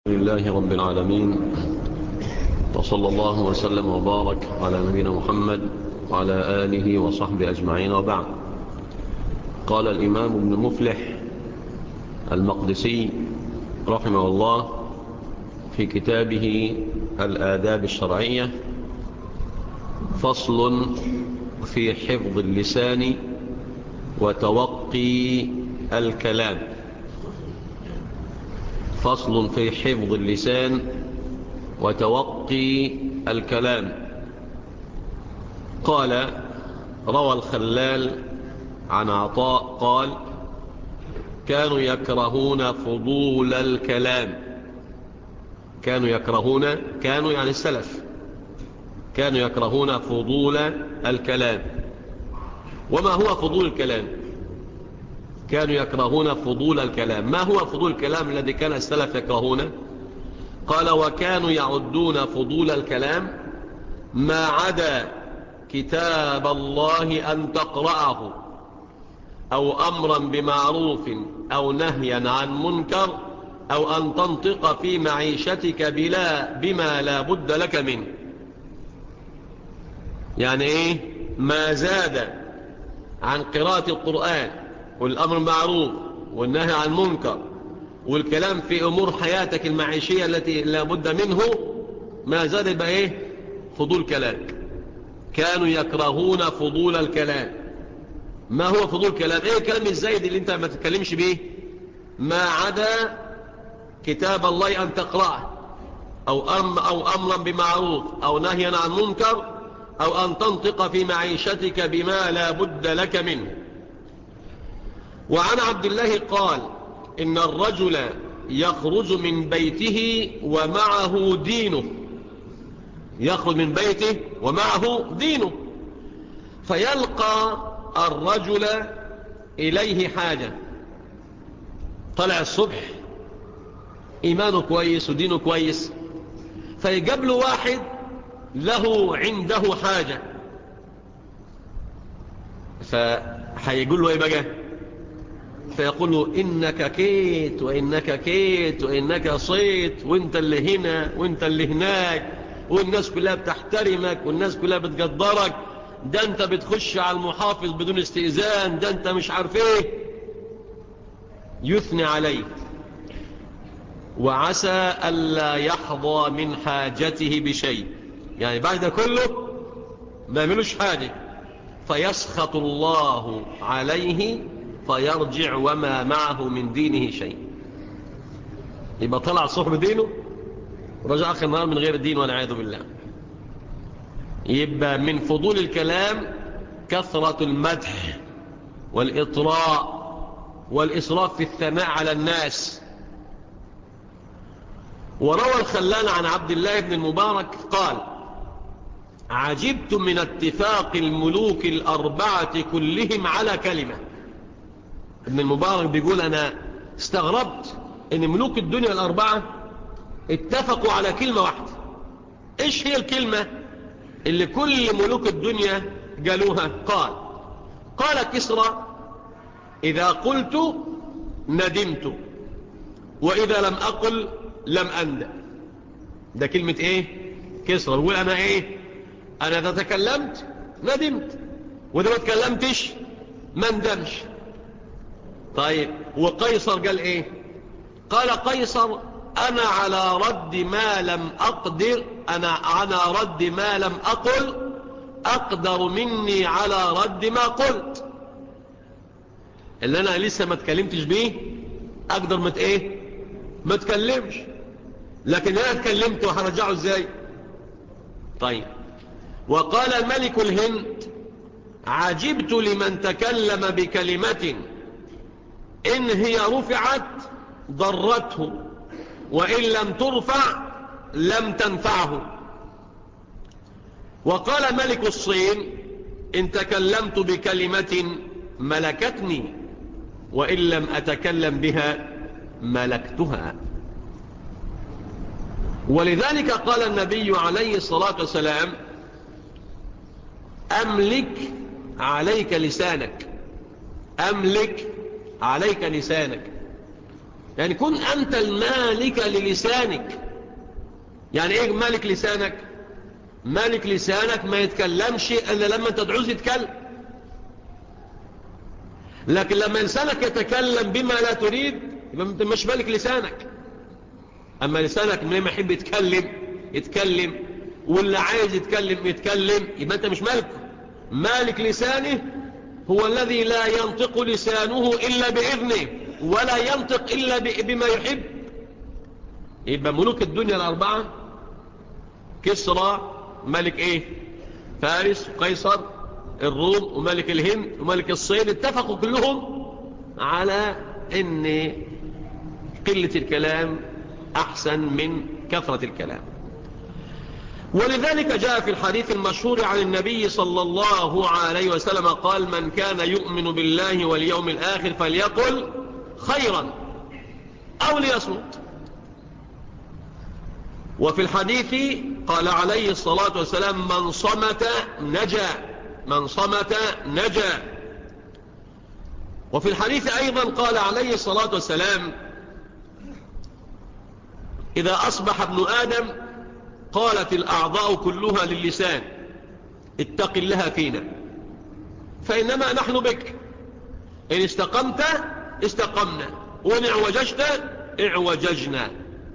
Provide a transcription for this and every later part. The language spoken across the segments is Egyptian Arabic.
لله رب العالمين وصلى الله وسلم وبارك على نبينا محمد وعلى آله وصحبه أجمعين وبعد قال الإمام ابن مفلح المقدسي رحمه الله في كتابه الآداب الشرعية فصل في حفظ اللسان وتوقي الكلام فصل في حفظ اللسان وتوقي الكلام قال روى الخلال عن عطاء قال كانوا يكرهون فضول الكلام كانوا يكرهون كانوا يعني السلف كانوا يكرهون فضول الكلام وما هو فضول الكلام كانوا يكرهون فضول الكلام ما هو فضول الكلام الذي كان السلف يكرهونه قال وكانوا يعدون فضول الكلام ما عدا كتاب الله أن تقرأه أو أمرا بمعروف أو نهيا عن منكر أو أن تنطق في معيشتك بلا بما لا بد لك منه يعني إيه ما زاد عن قراءة القرآن والأمر معروف والنهي عن منكر والكلام في أمور حياتك المعيشية التي لا بد منه ما زاد يبقى إيه فضول كلام كانوا يكرهون فضول الكلام ما هو فضول كلام إيه الكلام الزايد اللي أنت ما تتكلمش به ما عدا كتاب الله أن تقرأه أو, أم أو أمرا بمعروف أو نهيا عن منكر أو أن تنطق في معيشتك بما لا بد لك منه وعن عبد الله قال إن الرجل يخرج من بيته ومعه دينه يخرج من بيته ومعه دينه فيلقى الرجل إليه حاجة طلع الصبح إيمانه كويس ودينه كويس فيجاب له واحد له عنده حاجة فهيقول له ايه بقى فيقول له إنك كيت وإنك كيت وإنك صيت وإنت اللي هنا وإنت اللي هناك والناس كلها بتحترمك والناس كلها بتقدرك ده أنت بتخش على المحافظ بدون استئذان ده أنت مش عارف ايه يثني عليك وعسى ألا يحظى من حاجته بشيء يعني بعد ده كله ما يعملوش حاجة فيسخط الله عليه فيرجع وما معه من دينه شيء يبقى طلع صحب دينه ورجع آخر النهار من غير الدين والعياذ بالله يبقى من فضول الكلام كثرة المدح والإطراء والإسراف في الثناء على الناس وروى الخلال عن عبد الله بن المبارك قال عجبت من اتفاق الملوك الأربعة كلهم على كلمة ابن المبارك بيقول أنا استغربت ان ملوك الدنيا الأربعة اتفقوا على كلمة واحدة ايش هي الكلمة اللي كل ملوك الدنيا قالوها قال قال كسرى إذا قلت ندمت وإذا لم أقل لم أندم ده كلمة ايه كسرى بيقول أنا ايه أنا إذا تكلمت ندمت وإذا ما تكلمتش ما ندمش طيب وقيصر قال ايه قال قيصر انا على رد ما لم اقدر انا على رد ما لم اقل اقدر مني على رد ما قلت اللي انا لسه ما تكلمتش بيه اقدر مت ايه ما تكلمش لكن انا اتكلمت وهرجعه ازاي طيب وقال الملك الهند عجبت لمن تكلم بكلمة إن هي رفعت ضرته وإن لم ترفع لم تنفعه وقال ملك الصين إن تكلمت بكلمة ملكتني وإن لم أتكلم بها ملكتها ولذلك قال النبي عليه الصلاة والسلام أملك عليك لسانك أملك عليك لسانك يعني كن أنت المالك للسانك يعني إيه مالك لسانك مالك لسانك ما يتكلمش إلا لما تدعوز يتكلم لكن لما لسانك يتكلم بما لا تريد يبقى انت مش مالك لسانك أما لسانك من ما يحب يتكلم يتكلم واللي عايز يتكلم يتكلم يبقى أنت مش مالك مالك لسانه هو الذي لا ينطق لسانه إلا بإذنه ولا ينطق إلا بما يحب يبقى ملوك الدنيا الأربعة كسرى ملك إيه فارس وقيصر الروم وملك الهند وملك الصين اتفقوا كلهم على ان قلة الكلام أحسن من كثرة الكلام ولذلك جاء في الحديث المشهور عن النبي صلى الله عليه وسلم قال من كان يؤمن بالله واليوم الآخر فليقل خيرا أو ليصمت وفي الحديث قال عليه الصلاة والسلام من صمت نجا من صمت نجا وفي الحديث أيضا قال عليه الصلاة والسلام إذا أصبح ابن آدم قالت الأعضاء كلها للسان اتق الله فينا فإنما نحن بك إن استقمت استقمنا وإن اعوججت اعوججنا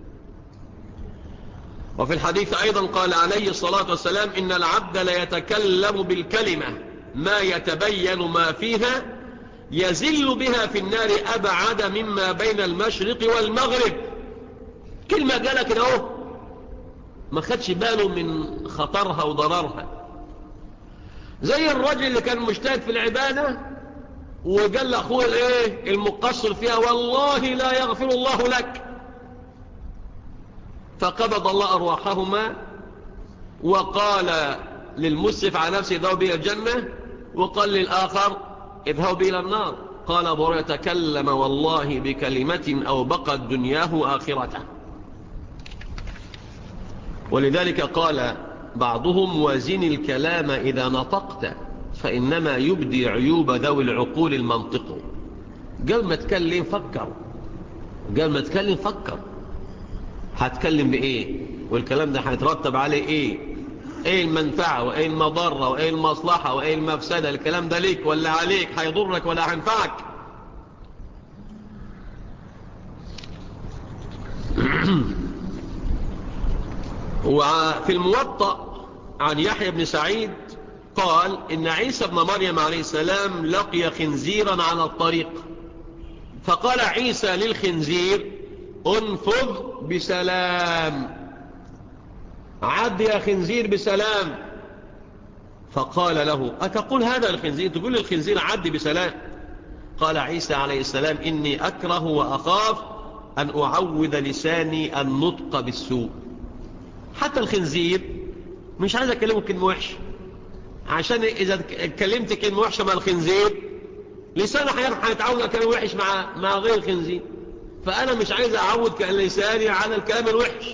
وفي الحديث أيضا قال عليه الصلاة والسلام إن العبد ليتكلم بالكلمة ما يتبين ما فيها يزل بها في النار أبعد مما بين المشرق والمغرب كلمة قالها كده اهو ما خدش باله من خطرها وضررها زي الرجل اللي كان مجتهد في العبادة وقال لأخوه الايه المقصر فيها والله لا يغفر الله لك فقبض الله أرواحهما وقال للمسرف على نفسه اذهبوا بي الجنة وقال للآخر اذهبوا بي إلى النار قال أبو يتكلم والله بكلمة أو بقت دنياه آخرته ولذلك قال بعضهم وزن الكلام إذا نطقت فإنما يبدي عيوب ذوي العقول المنطق قال ما تكلم فكر قال ما تكلم فكر هتكلم بإيه والكلام ده هيترتب عليه إيه ايه المنفعة وايه المضرة وايه المصلحة وايه المفسدة الكلام ده ليك ولا عليك هيضرك ولا هينفعك وفي الموطأ عن يحيى بن سعيد قال إن عيسى بن مريم عليه السلام لقي خنزيرا على الطريق فقال عيسى للخنزير انفذ بسلام عد يا خنزير بسلام فقال له أتقول هذا الخنزير تقول للخنزير عد بسلام قال عيسى عليه السلام إني أكره وأخاف أن أعود لساني النطق بالسوء حتى الخنزير مش عايز أكلمه كلمة وحشة عشان إذا اتكلمت كلمة وحشة مع الخنزير لسانه هيتعود على كلام وحش مع, مع غير الخنزير فأنا مش عايز أعود لساني على الكلام الوحش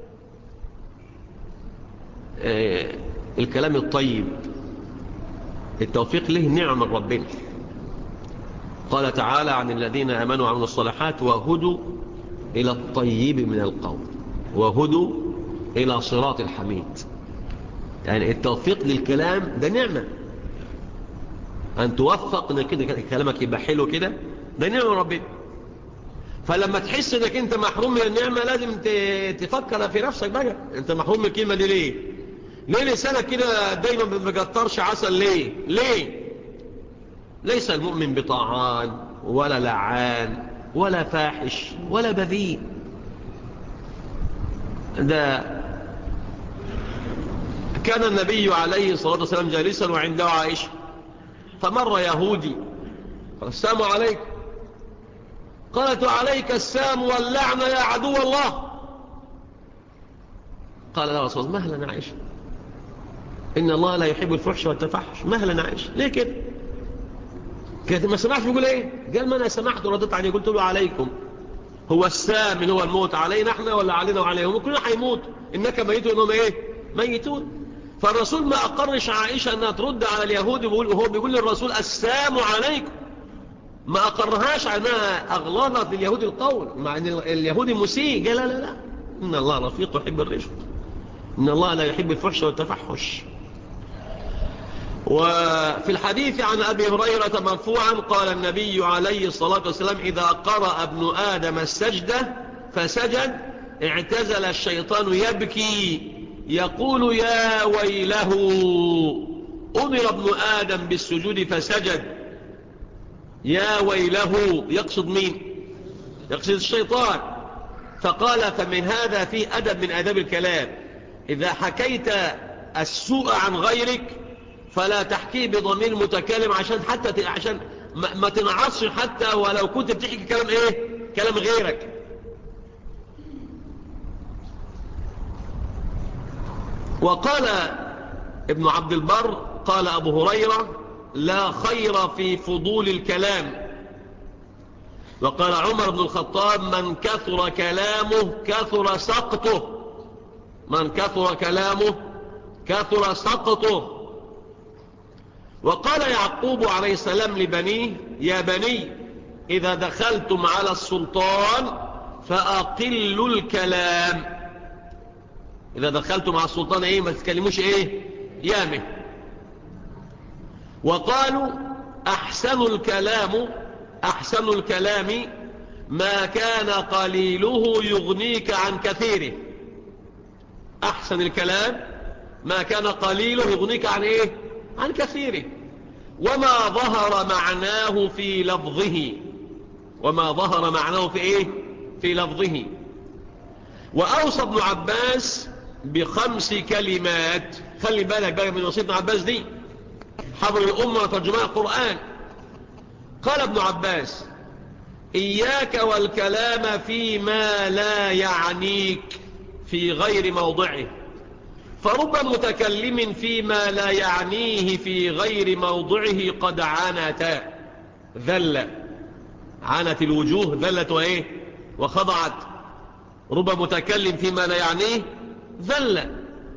آه الكلام الطيب التوفيق له نعم من ربنا قال تعالى عن الذين أمنوا وعملوا الصالحات وهدوا إلى الطيب من القول وهدوا إلى صراط الحميد يعني التوفيق للكلام ده نعمة أن توفق إن كده كلامك يبقى حلو كده ده نعمة ربنا فلما تحس انك انت محروم من النعمة لازم تفكر في نفسك بقى انت محروم من الكلمة دي ليه ليه لسانك كده دايما ما بيقطرش عسل ليه ليه ليس المؤمن بطعان ولا لعان ولا فاحش ولا بذيء ده كان النبي عليه الصلاة والسلام جالسا وعنده عائشة فمر يهودي السلام عليكم قالت عليك السام واللعنة يا عدو الله قال لا رسول الله مهلا عائشة إن الله لا يحب الفحش والتفحش مهلا عائشة ليه كده كده ما سمعت بيقول ايه قال ما انا سمعت وردت عليه قلت له عليكم هو السام هو الموت علينا احنا ولا علينا وعليهم كلنا هيموت انك ميت وانهم ايه ميتون فالرسول ما اقرش عائشة انها ترد على اليهود وهو بيقول للرسول السام عليكم ما أقرهاش عنها أغلاظة اليهود القول مع أن اليهودي مسيء قال لا لا لا إن الله رفيق يحب الرشد إن الله لا يحب الفحش والتفحش وفي الحديث عن أبي هريرة مرفوعا قال النبي عليه الصلاة والسلام إذا قرأ ابن آدم السجدة فسجد اعتزل الشيطان يبكي يقول يا ويله أمر ابن آدم بالسجود فسجد يا ويله يقصد مين يقصد الشيطان فقال فمن هذا في أدب من أدب الكلام إذا حكيت السوء عن غيرك فلا تحكيه بضمير متكلم عشان حتى عشان ما, ما تنعصش حتى ولو كنت بتحكي كلام ايه كلام غيرك وقال ابن عبد البر قال أبو هريرة لا خير في فضول الكلام وقال عمر بن الخطاب من كثر كلامه كثر سقطه من كثر كلامه كثر سقطه وقال يعقوب عليه السلام لبنيه يا بني إذا دخلتم على السلطان فأقلوا الكلام إذا دخلتم على السلطان إيه ما تتكلموش إيه يامه وقالوا أحسن الكلام أحسن الكلام ما كان قليله يغنيك عن كثيره أحسن الكلام ما كان قليله يغنيك عن إيه عن كثيره وما ظهر معناه في لفظه وما ظهر معناه في إيه في لفظه وأوصى ابن عباس بخمس كلمات خلي بالك بقى من وصية ابن عباس دي حضر الأمة وترجماء القرآن قال ابن عباس إياك والكلام فيما لا يعنيك في غير موضعه فرب متكلم فيما لا يعنيه في غير موضعه قد عنت ذل عنت الوجوه ذلت وإيه وخضعت رب متكلم فيما لا يعنيه ذل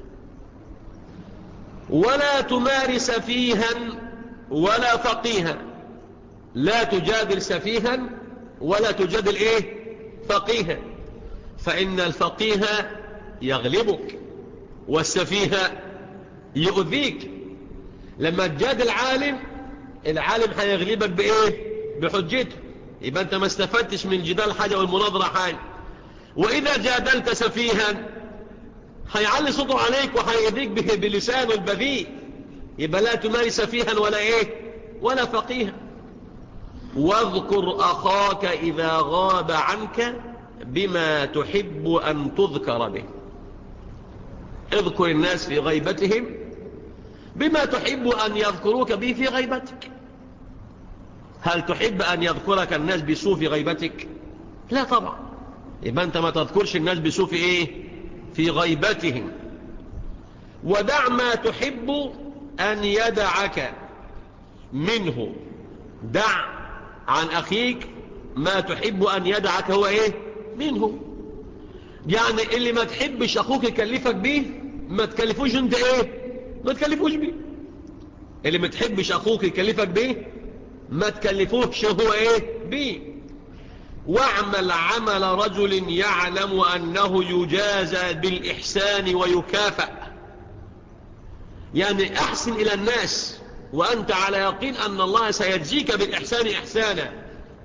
ولا تمار سفيها ولا فقيها لا تجادل سفيها ولا تجادل ايه فقيها فإن الفقيه يغلبك والسفيه يؤذيك لما تجادل عالم العالم هيغلبك بايه بحجته يبقى انت ما استفدتش من جدال حاجة والمناظرة حاجة وإذا جادلت سفيها هيعلي صوته عليك وهيديك بلسانه البذيء يبقى لا تمارس فيها ولا ايه ولا فقيها واذكر أخاك إذا غاب عنك بما تحب أن تذكر به اذكر الناس في غيبتهم بما تحب أن يذكروك به في غيبتك هل تحب أن يذكرك الناس بسوء في غيبتك لا طبعا يبقى أنت ما تذكرش الناس بسوء في إيه في غيبتهم ودع ما تحب أن يدعك منه دع عن أخيك ما تحب أن يدعك هو إيه منه يعني اللي ما تحبش أخوك يكلفك به ما تكلفوش انت إيه ما تكلفوش به اللي ما تحبش أخوك يكلفك به ما تكلفوش هو إيه به واعمل عمل رجل يعلم أنه يجازى بالإحسان ويكافأ يعني أحسن إلى الناس وأنت على يقين أن الله سيجزيك بالإحسان إحسانا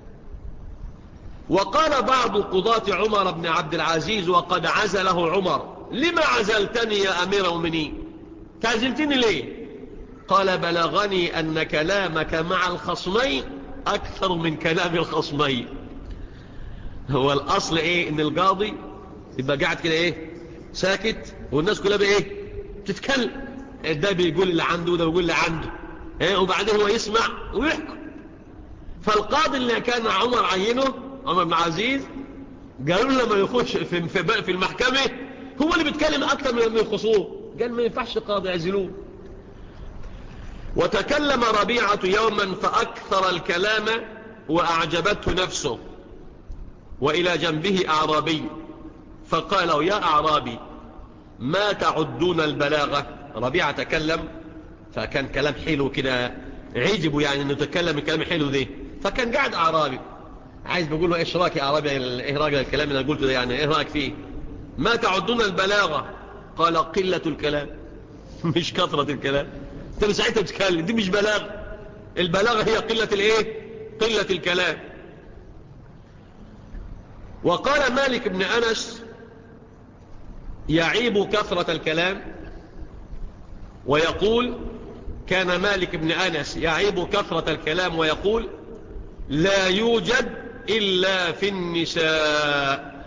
وقال بعض قضاة عمر بن عبد العزيز وقد عزله عمر لما عزلتني يا أمير المؤمنين تعزلتني ليه قال بلغني أن كلامك مع الخصمين أكثر من كلام الخصمين هو الأصل إيه إن القاضي يبقى قاعد كده إيه ساكت والناس كلها بإيه تتكلم ده بيقول اللي عنده وده بيقول اللي عنده إيه وبعدين هو يسمع ويحكم فالقاضي اللي كان عمر عينه عمر بن عزيز قالوا لما يخش في, في, في المحكمة هو اللي بيتكلم أكثر من الخصوم قال ما ينفعش قاضي يعزلوه وتكلم ربيعة يوما فأكثر الكلام وأعجبته نفسه وإلى جنبه أعرابي فقال يا أعرابي ما تعدون البلاغة ربيعة تكلم فكان كلام حلو كده عجبوا يعني أنه تكلم الكلام حلو ذي فكان قاعد أعرابي عايز بقول له إيش رأيك يا أعرابي إيه رأيك الكلام اللي أنا قلته ده يعني إيه رأيك فيه ما تعدون البلاغة قال قلة الكلام مش كثرة الكلام انت ساعتها بتتكلم دي مش بلاغ البلاغة هي قلة الايه قلة الكلام وقال مالك بن أنس يعيب كثرة الكلام ويقول كان مالك بن أنس يعيب كثرة الكلام ويقول لا يوجد إلا في النساء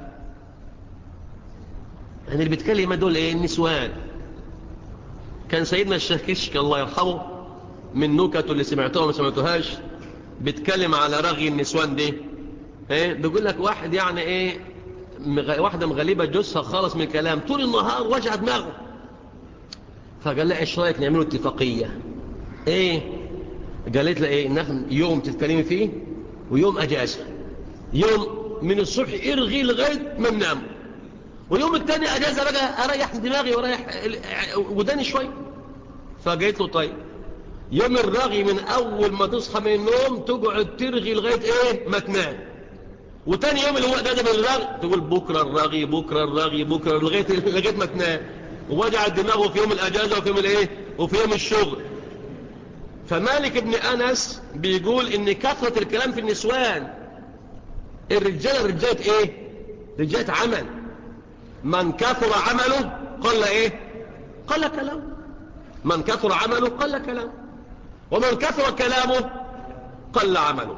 يعني اللي بيتكلم دول ايه النسوان كان سيدنا الشيخ كشك الله يرحمه من نكته اللي سمعتوها ما سمعتوهاش بيتكلم على رغي النسوان دي ايه بيقول لك واحد يعني ايه مغ... واحده مغلبه جوزها خالص من الكلام طول النهار وجع دماغه فقال لها ايش رايك نعملوا اتفاقيه ايه قالت له ايه نحن يوم تتكلمي فيه ويوم اجازه يوم من الصبح ارغي لغايه ما ننام واليوم الثاني اجازه بقى اريح دماغي واريح وداني شويه فقالت له طيب يوم الرغي من اول ما تصحى من النوم تقعد ترغي لغايه ايه ما تنام وتاني يوم اللي هو اجازه من الرغي تقول بكره الرغي بكره الرغي بكره لغايه لغايه ما تنام ووجع دماغه في يوم الاجازه وفي يوم الايه وفي يوم الشغل فمالك ابن انس بيقول ان كثره الكلام في النسوان الرجاله رجاله ايه رجاله عمل من كثر عمله قل ايه قل كلامه من كثر عمله قل كلامه ومن كثر كلامه قل عمله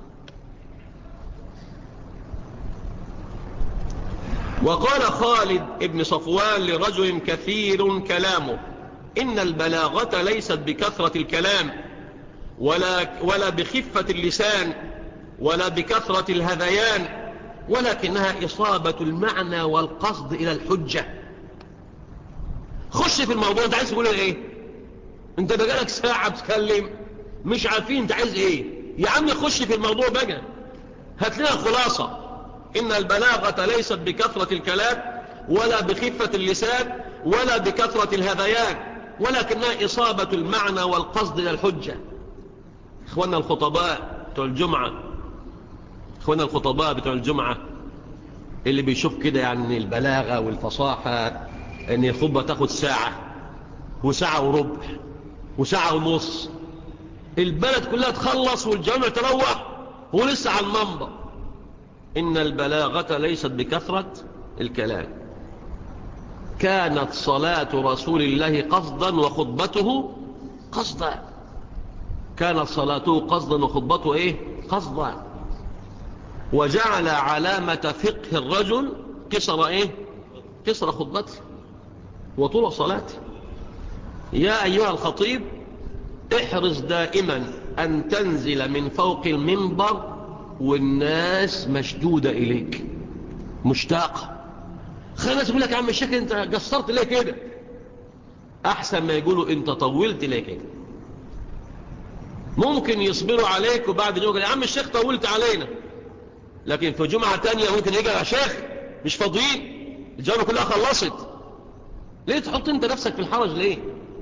وقال خالد ابن صفوان لرجل كثير كلامه إن البلاغة ليست بكثرة الكلام ولا, ولا بخفة اللسان ولا بكثرة الهذيان ولكنها إصابة المعنى والقصد إلى الحجة خش في الموضوع انت عايز تقول ايه انت بقالك ساعة بتكلم مش عارفين انت عايز ايه يا عم خش في الموضوع بقى هات لنا خلاصة ان البلاغة ليست بكثرة الكلام ولا بخفة اللسان ولا بكثرة الهذيان ولكنها إصابة المعنى والقصد إلى الحجة اخوانا الخطباء بتوع الجمعة اخوانا الخطباء بتوع الجمعة اللي بيشوف كده يعني البلاغة والفصاحة ان الخطبة تاخد ساعة وساعة وربع وساعة ونص البلد كلها تخلص والجامع تروح ولسه على المنبر إن البلاغة ليست بكثرة الكلام كانت صلاة رسول الله قصدا وخطبته قصدا كانت صلاته قصدا وخطبته ايه قصدا وجعل علامة فقه الرجل كسر ايه كسر خطبته وطول صلاته يا أيها الخطيب احرص دائما أن تنزل من فوق المنبر والناس مشدودة إليك مشتاقة خلي الناس يقول لك يا عم الشيخ انت قصرت ليه كده احسن ما يقولوا انت طولت ليه كده ممكن يصبروا عليك وبعد يقول يا عم الشيخ طولت علينا لكن في جمعة تانية ممكن يجي يا شيخ مش فاضيين الجامعة كلها خلصت ليه تحط انت نفسك في الحرج ليه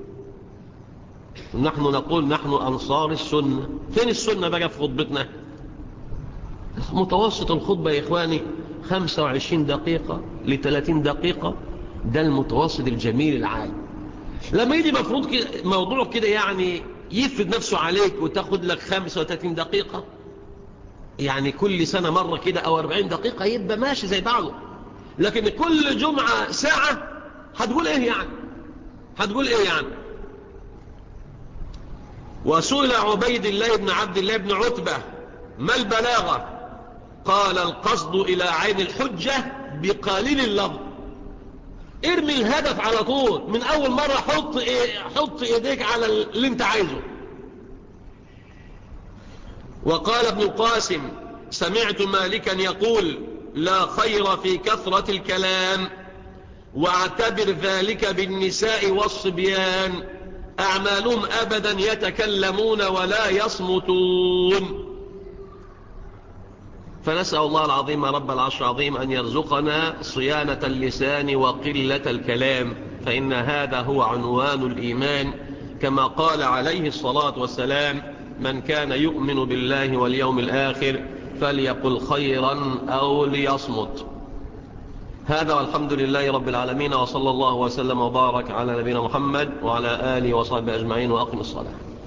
نحن نقول نحن انصار السنة فين السنة بقى في خطبتنا متوسط الخطبة يا إخواني 25 دقيقة ل 30 دقيقة ده المتوسط الجميل العالي لما يجي مفروض كده موضوع كده يعني يفرد نفسه عليك وتاخد لك 35 دقيقة يعني كل سنة مرة كده أو 40 دقيقة يبقى ماشي زي بعضه لكن كل جمعة ساعة هتقول إيه يعني هتقول إيه يعني وسئل عبيد الله بن عبد الله بن عتبة ما البلاغة قال القصد إلى عين الحجة بقليل اللفظ ارمي الهدف على طول من أول مرة حط, إيه حط إيديك على اللي انت عايزه وقال ابن القاسم سمعت مالكا يقول لا خير في كثرة الكلام واعتبر ذلك بالنساء والصبيان أعمالهم أبدا يتكلمون ولا يصمتون فنسأل الله العظيم رب العرش العظيم أن يرزقنا صيانة اللسان وقلة الكلام فإن هذا هو عنوان الإيمان كما قال عليه الصلاة والسلام من كان يؤمن بالله واليوم الآخر فليقل خيرا أو ليصمت هذا والحمد لله رب العالمين وصلى الله وسلم وبارك على نبينا محمد وعلى آله وصحبه أجمعين وأقم الصلاة